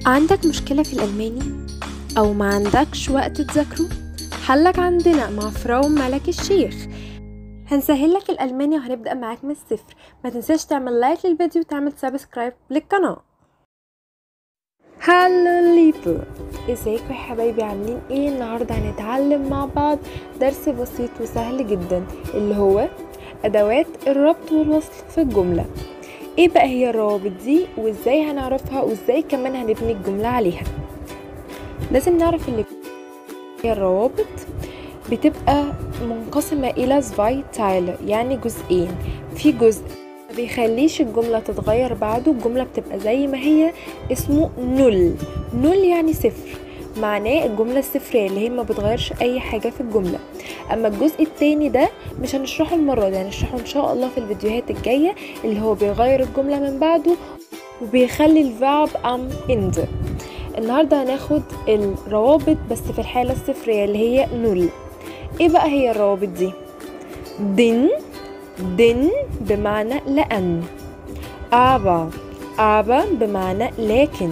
عندك مشكلة في الألماني؟ أو ما عندكش وقت تذاكره؟ حلك عندنا مع فراو ملك الشيخ هنسهل لك الألماني وهنبدأ معاك من الصفر ما تنساش تعمل لايك للفيديو وتعمل سبسكرايب للقناة هالو ليبل ازيكم يا حبايبي عاملين ايه النهارده هنتعلم مع بعض درس بسيط وسهل جدا اللي هو ادوات الربط والوصل في الجمله ايه بقى هي الروابط دي وازاي هنعرفها وازاي كمان هنبني الجمله عليها لازم نعرف ان هي الروابط بتبقى منقسمة إلى زفاي تايل يعني جزئين في جزء ما بيخليش الجملة تتغير بعده الجملة بتبقى زي ما هي اسمه نول نول يعني صفر معناه الجملة الصفرية اللي هي ما بتغيرش أي حاجة في الجملة أما الجزء التاني ده مش هنشرحه المرة دي هنشرحه إن شاء الله في الفيديوهات الجاية اللي هو بيغير الجملة من بعده وبيخلي الفعب أم إند النهاردة هناخد الروابط بس في الحالة الصفرية اللي هي نول ايه بقى هي الروابط دي دن دن بمعنى لأن aber aber بمعنى لكن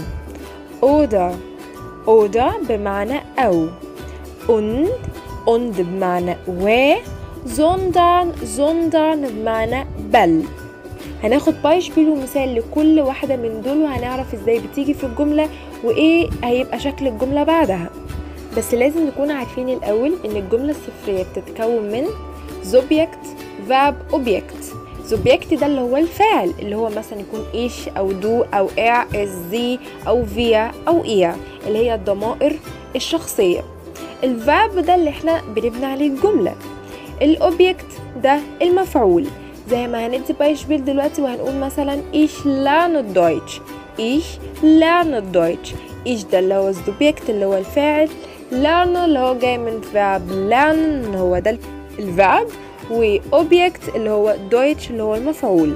oder oder بمعنى أو und und بمعنى و sondern sondern بمعنى بل هناخد بايشبيل ومثال لكل واحدة من دول وهنعرف ازاي بتيجي في الجملة وايه هيبقى شكل الجملة بعدها بس لازم نكون عارفين الأول إن الجملة الصفرية بتتكون من subject verb object subject ده اللي هو الفاعل اللي هو مثلا يكون إيش أو دو أو إع إز زي أو فيا أو إيا اللي هي الضمائر الشخصية الفاب ده اللي احنا بنبني عليه الجملة الأوبجكت ده المفعول زي ما هندي بايشبيل دلوقتي وهنقول مثلا ich lerne Deutsch ich lerne Deutsch ich ده اللي هو السوبجكت اللي هو الفاعل learn اللي هو جاي من verb learn هو ده الفعب وobject اللي هو deutsch اللي هو المفعول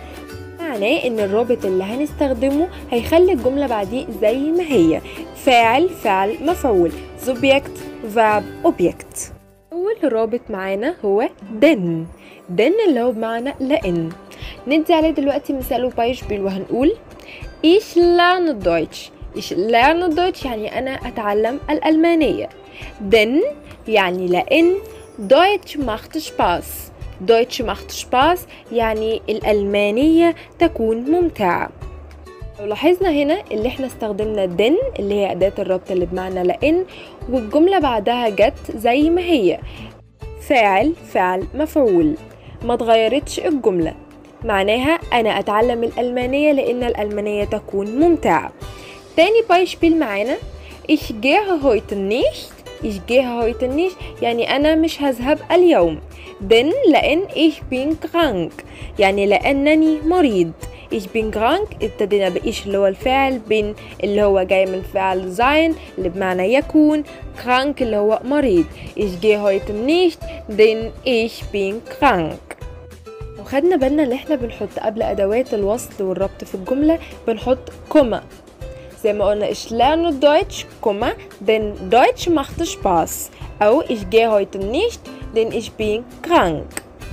معناه ان الرابط اللي هنستخدمه هيخلي الجملة بعديه زي ما هي فاعل فعل مفعول subject verb object أول رابط معانا هو den den اللي هو بمعنى لأن ندي عليه دلوقتي مثال بايشبيل وهنقول ich lerne Deutsch ich lerne Deutsch يعني أنا أتعلم الألمانية denn يعني لأن Deutsch macht Spaß Deutsch macht Spaß يعني الألمانية تكون ممتعة لو لاحظنا هنا اللي احنا استخدمنا den اللي هي أداة الربط اللي بمعنى لأن والجملة بعدها جت زي ما هي فاعل فعل مفعول ما اتغيرتش الجملة معناها أنا أتعلم الألمانية لأن الألمانية تكون ممتعة تاني بايشبيل معانا ich gehe heute nicht ich gehe heute nicht يعني أنا مش هذهب اليوم denn لأن ich bin krank يعني لأنني مريض ich bin krank ابتدينا بإيش اللي هو الفعل bin اللي هو جاي من فعل sein اللي بمعنى يكون krank اللي هو مريض ich gehe heute nicht denn ich bin krank وخدنا بالنا اللي احنا بنحط قبل أدوات الوصل والربط في الجملة بنحط كوما زي ما قلنا ich lerne Deutsch, Komma, denn Deutsch macht Spaß. أو ich gehe heute nicht, denn ich bin krank.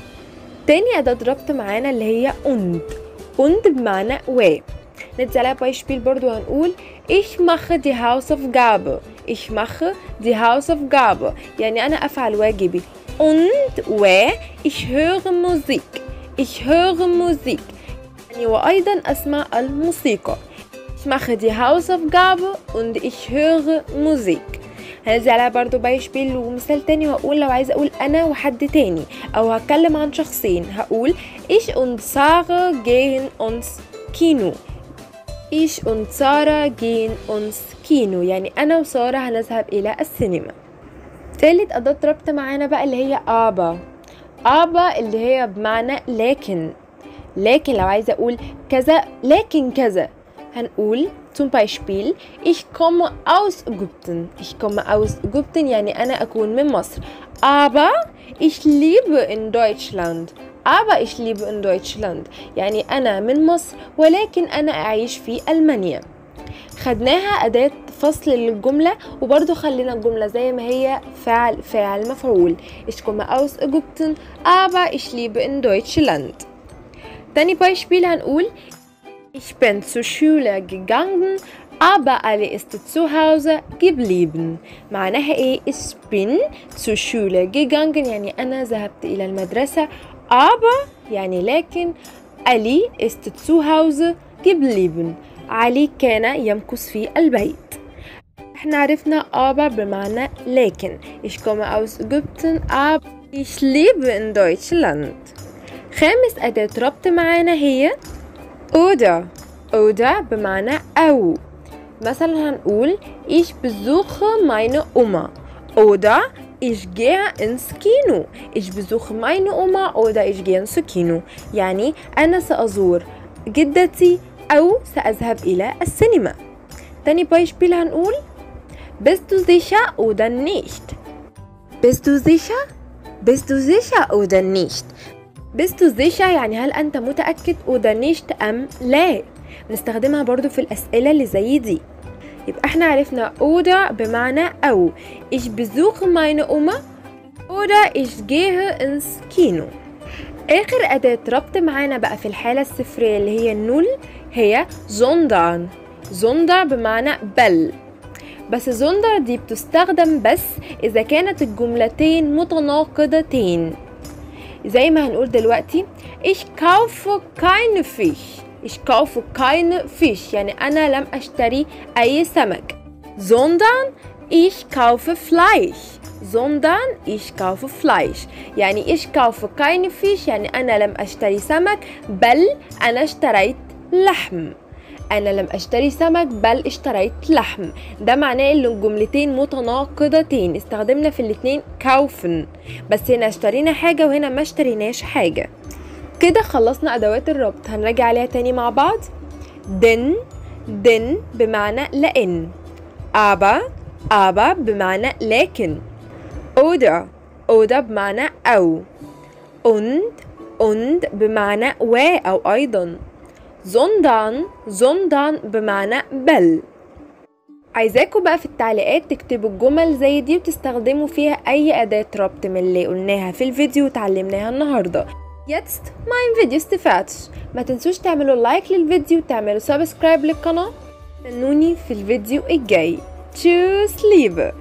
تاني أداة ربط معانا اللي هي und. und بمعنى و. ندي عليها بايشبيل برضو هنقول ich mache die Hausaufgabe. ich mache die Hausaufgabe. يعني أنا أفعل واجبي. und و ich höre Musik. ich höre Musik. يعني وأيضا أسمع الموسيقى. Ich mache die Hausaufgabe und ich höre Musik هنزل عليها برضو بايشبيل ومثال تاني وهقول لو عايزة أقول أنا وحد تاني أو هتكلم عن شخصين هقول ich und Sarah gehen uns Kino ich und Sarah gehen uns Kino يعني أنا وسارة هنذهب إلى السينما تالت أداة ربط معانا بقى اللي هي aber aber اللي هي بمعنى لكن لكن لو عايزة أقول كذا لكن كذا هنقول zum Beispiel ich komme aus Ägypten ich komme aus Ägypten يعني أنا أكون من مصر aber ich lebe in Deutschland aber ich lebe in Deutschland يعني أنا من مصر ولكن أنا أعيش في ألمانيا خدناها أداة فصل للجملة وبرضو خلينا الجملة زي ما هي فعل فاعل مفعول ich komme aus Ägypten aber ich lebe in Deutschland تاني Beispiel هنقول Ich bin zur Schule gegangen, aber alle ist zu Hause geblieben معناها ايه ich bin zur Schule gegangen يعني أنا ذهبت إلى المدرسة aber يعني لكن علي ist zu Hause geblieben علي كان يمكث في البيت احنا عرفنا aber بمعنى لكن ich komme aus Ägypten aber ich lebe in Deutschland خامس أداة ربط معانا هي oder oder بمعنى أو مثلا هنقول ich besuche meine Oma oder ich gehe ins Kino ich besuche meine Oma oder ich gehe ins Kino يعني أنا سأزور جدتي أو سأذهب إلى السينما تاني Beispiel هنقول Bist du sicher oder nicht? Bist du sicher? Bist du sicher oder nicht? Bist du sicher يعني هل أنت متأكد oder nicht أم لا؟ بنستخدمها برضو في الأسئلة اللي زي دي يبقى احنا عرفنا oder بمعنى أو ich besuche meine Oma oder ich gehe ins Kino آخر أداة ربط معانا بقى في الحالة الصفرية اللي هي النول هي sondern sondern بمعنى بل بس زوندر دي بتستخدم بس إذا كانت الجملتين متناقضتين زي ما هنقول دلوقتي ich kaufe keine Fisch ich kaufe keine Fisch يعني أنا لم أشتري أي سمك sondern ich kaufe Fleisch sondern ich kaufe Fleisch يعني ich kaufe keine Fisch يعني أنا لم أشتري سمك بل أنا اشتريت لحم أنا لم أشتري سمك بل اشتريت لحم ده معناه إن الجملتين متناقضتين استخدمنا في الاتنين كاوفن بس هنا اشترينا حاجة وهنا ما اشتريناش حاجة كده خلصنا أدوات الربط هنراجع عليها تاني مع بعض دن دن بمعنى لأن aber aber بمعنى لكن oder oder بمعنى أو und und بمعنى و أو أيضا sondern sondern بمعنى بل عايزاكم بقى في التعليقات تكتبوا الجمل زي دي وتستخدموا فيها أي أداة ربط من اللي قلناها في الفيديو وتعلمناها النهاردة Jetzt mein Video ist fertig ما تنسوش تعملوا لايك للفيديو وتعملوا سبسكرايب للقناة استنوني في الفيديو الجاي Tschüss Liebe